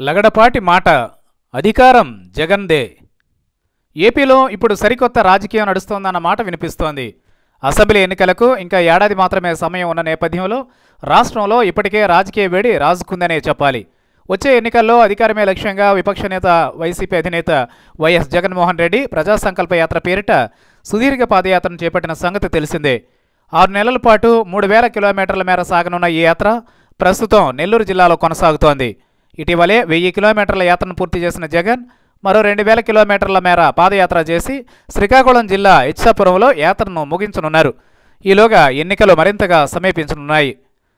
లగడపాటి మాట అధికారం జగన్దే ఏపీలో ఇప్పుడు సరికొత్త రాజకీయం నడుస్తోందన్న మాట వినిపిస్తోంది అసెంబ్లీ ఎన్నికలకు ఇంకా ఏడాది మాత్రమే సమయం ఉన్న నేపథ్యంలో రాష్ట్రంలో ఇప్పటికే రాజకీయ వేడి రాజుకుందనే చెప్పాలి వచ్చే ఎన్నికల్లో అధికారమే లక్ష్యంగా విపక్ష నేత వైసీపీ అధినేత వైఎస్ జగన్మోహన్ రెడ్డి ప్రజా సంకల్ప యాత్ర పేరిట సుదీర్ఘ పాదయాత్రను చేపట్టిన సంగతి తెలిసిందే ఆరు నెలల పాటు మూడు వేల కిలోమీటర్ల మేర సాగనున్న ఈ యాత్ర ప్రస్తుతం నెల్లూరు జిల్లాలో కొనసాగుతోంది ఇటీవలే వెయ్యి కిలోమీటర్ల యాత్రను పూర్తి చేసిన జగన్ మరో రెండు వేల కిలోమీటర్ల మేర పాదయాత్ర చేసి శ్రీకాకుళం జిల్లా ఇచ్చాపురంలో యాత్రను ముగించనున్నారు ఈలోగా ఎన్నికలు మరింతగా సమీపించనున్నాయి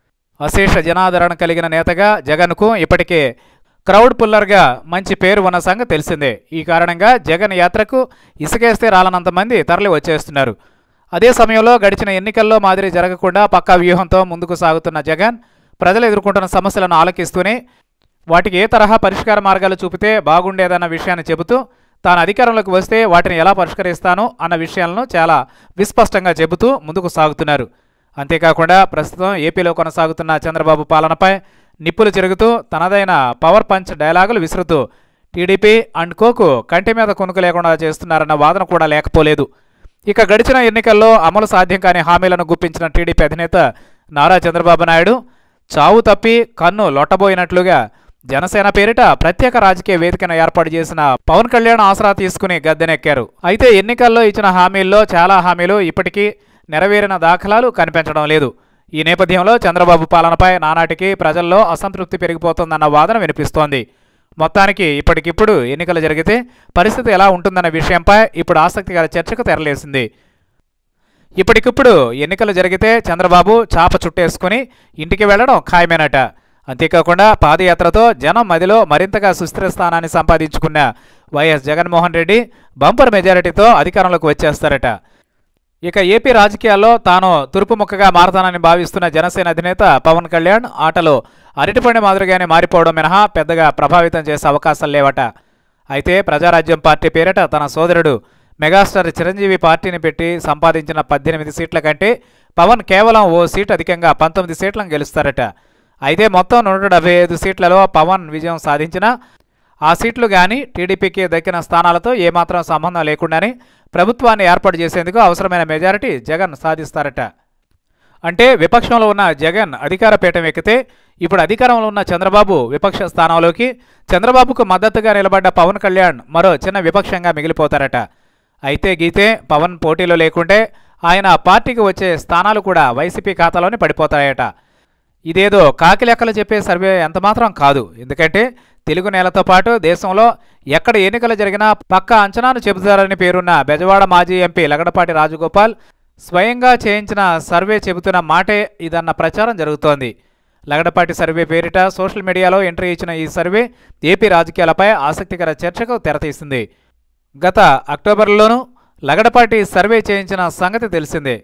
అశేష జనాదరణ కలిగిన నేతగా జగన్కు ఇప్పటికే క్రౌడ్ పుల్లర్గా మంచి పేరు ఉన్న సంగతి తెలిసిందే ఈ కారణంగా జగన్ యాత్రకు ఇసుకేస్తే రాలనంత మంది తరలి వచ్చేస్తున్నారు అదే సమయంలో గడిచిన ఎన్నికల్లో మాదిరి జరగకుండా పక్కా వ్యూహంతో ముందుకు సాగుతున్న జగన్ ప్రజలు ఎదుర్కొంటున్న సమస్యలను ఆలకిస్తూనే వాటికి ఏ తరహా పరిష్కార మార్గాలు చూపితే బాగుండేదన్న విషయాన్ని చెబుతూ తాను అధికారంలోకి వస్తే వాటిని ఎలా పరిష్కరిస్తాను అన్న విషయాలను చాలా విస్పష్టంగా చెబుతూ ముందుకు సాగుతున్నారు అంతేకాకుండా ప్రస్తుతం ఏపీలో కొనసాగుతున్న చంద్రబాబు పాలనపై నిప్పులు చెరుగుతూ తనదైన పవర్ పంచ్ డైలాగులు విసురుతూ టీడీపీ అండ్ కోకు కంటి మీద కొనుకు లేకుండా చేస్తున్నారన్న వాదన కూడా లేకపోలేదు ఇక గడిచిన ఎన్నికల్లో అమలు సాధ్యం కాని హామీలను గుప్పించిన టీడీపీ అధినేత నారా చంద్రబాబు నాయుడు చావు తప్పి కన్ను లొట్టబోయినట్లుగా జనసేన పేరిట ప్రత్యేక రాజకీయ వేదికను ఏర్పాటు చేసిన పవన్ కళ్యాణ్ ఆసరా తీసుకుని గద్దెనెక్కారు అయితే ఎన్నికల్లో ఇచ్చిన హామీల్లో చాలా హామీలు ఇప్పటికీ నెరవేరిన దాఖలాలు కనిపించడం లేదు ఈ నేపథ్యంలో చంద్రబాబు పాలనపై నానాటికి ప్రజల్లో అసంతృప్తి పెరిగిపోతుందన్న వాదన వినిపిస్తోంది మొత్తానికి ఇప్పటికిప్పుడు ఎన్నికలు జరిగితే పరిస్థితి ఎలా ఉంటుందన్న విషయంపై ఇప్పుడు ఆసక్తికర చర్చకు తెరలేసింది ఇప్పటికిప్పుడు ఎన్నికలు జరిగితే చంద్రబాబు చాప చుట్టేసుకుని ఇంటికి వెళ్లడం ఖాయమేనట అంతేకాకుండా పాదయాత్రతో జనం మదిలో మరింతగా సుస్థిర స్థానాన్ని సంపాదించుకున్న వైఎస్ జగన్మోహన్ రెడ్డి బంపర్ మెజారిటీతో అధికారంలోకి వచ్చేస్తారట ఇక ఏపీ రాజకీయాల్లో తాను తురుపు ముక్కగా మారతానని భావిస్తున్న జనసేన అధినేత పవన్ కళ్యాణ్ ఆటలో అరటిపండి మాదిరిగానే మారిపోవడం మినహా పెద్దగా ప్రభావితం చేసే అవకాశాలు లేవట అయితే ప్రజారాజ్యం పార్టీ పేరిట తన సోదరుడు మెగాస్టార్ చిరంజీవి పార్టీని పెట్టి సంపాదించిన పద్దెనిమిది సీట్ల కంటే పవన్ కేవలం ఓ సీట్ అధికంగా పంతొమ్మిది సీట్లను గెలుస్తారట అయితే మొత్తం నూట డెబ్బై ఐదు సీట్లలో పవన్ విజయం సాధించిన ఆ సీట్లు కానీ టీడీపీకి దక్కిన స్థానాలతో ఏమాత్రం సంబంధం లేకుండానే ప్రభుత్వాన్ని ఏర్పాటు చేసేందుకు అవసరమైన మెజారిటీ జగన్ సాధిస్తారట అంటే విపక్షంలో ఉన్న జగన్ అధికార పీఠం ఎక్కితే ఇప్పుడు అధికారంలో ఉన్న చంద్రబాబు విపక్ష స్థానంలోకి చంద్రబాబుకు మద్దతుగా నిలబడ్డ పవన్ కళ్యాణ్ మరో చిన్న విపక్షంగా మిగిలిపోతారట అయితే గీతే పవన్ పోటీలో లేకుంటే ఆయన పార్టీకి వచ్చే స్థానాలు కూడా వైసీపీ ఖాతాలోనే పడిపోతాయట ఇదేదో కాకి లెక్కలు చెప్పే సర్వే ఎంతమాత్రం కాదు ఎందుకంటే తెలుగు నేలతో పాటు దేశంలో ఎక్కడ ఎన్నికలు జరిగినా పక్కా అంచనాను చెబుతారని పేరున్న బెజవాడ మాజీ ఎంపీ లగడపాటి రాజగోపాల్ స్వయంగా చేయించిన సర్వే చెబుతున్న మాటే ఇదన్న ప్రచారం జరుగుతోంది లగడపాటి సర్వే పేరిట సోషల్ మీడియాలో ఎంట్రీ ఇచ్చిన ఈ సర్వే ఏపీ రాజకీయాలపై ఆసక్తికర చర్చకు తెరతీసింది గత అక్టోబర్లోనూ లగడపాటి సర్వే చేయించిన సంగతి తెలిసిందే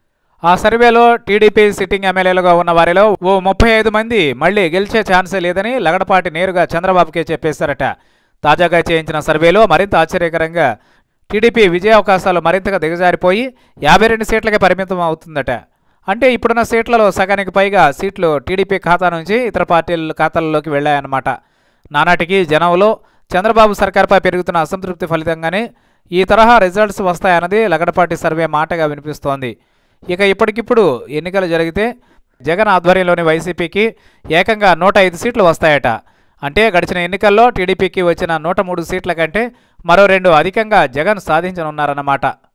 ఆ సర్వేలో టీడీపీ సిట్టింగ్ ఎమ్మెల్యేలుగా ఉన్న వారిలో ఓ ముప్పై ఐదు మంది మళ్లీ గెలిచే ఛాన్సే లేదని లగడపాటి నేరుగా చంద్రబాబుకే చెప్పేశారట తాజాగా చేయించిన సర్వేలో మరింత ఆశ్చర్యకరంగా టీడీపీ విజయావకాశాలు మరింతగా దిగజారిపోయి యాభై రెండు సీట్లకే పరిమితం అవుతుందట అంటే ఇప్పుడున్న సీట్లలో సగానికి పైగా సీట్లు టీడీపీ ఖాతా నుంచి ఇతర పార్టీల ఖాతాల్లోకి వెళ్ళాయన్నమాట నానాటికి జనంలో చంద్రబాబు సర్కార్పై పెరుగుతున్న అసంతృప్తి ఫలితంగానే ఈ తరహా రిజల్ట్స్ వస్తాయన్నది లగడపాటి సర్వే మాటగా వినిపిస్తోంది ఇక ఇప్పటికిప్పుడు ఎన్నికలు జరిగితే జగన్ ఆధ్వర్యంలోని వైసీపీకి ఏకంగా నూట ఐదు సీట్లు వస్తాయట అంటే గడిచిన ఎన్నికల్లో టీడీపీకి వచ్చిన నూట మూడు సీట్ల కంటే మరో రెండు అధికంగా జగన్ సాధించనున్నారన్నమాట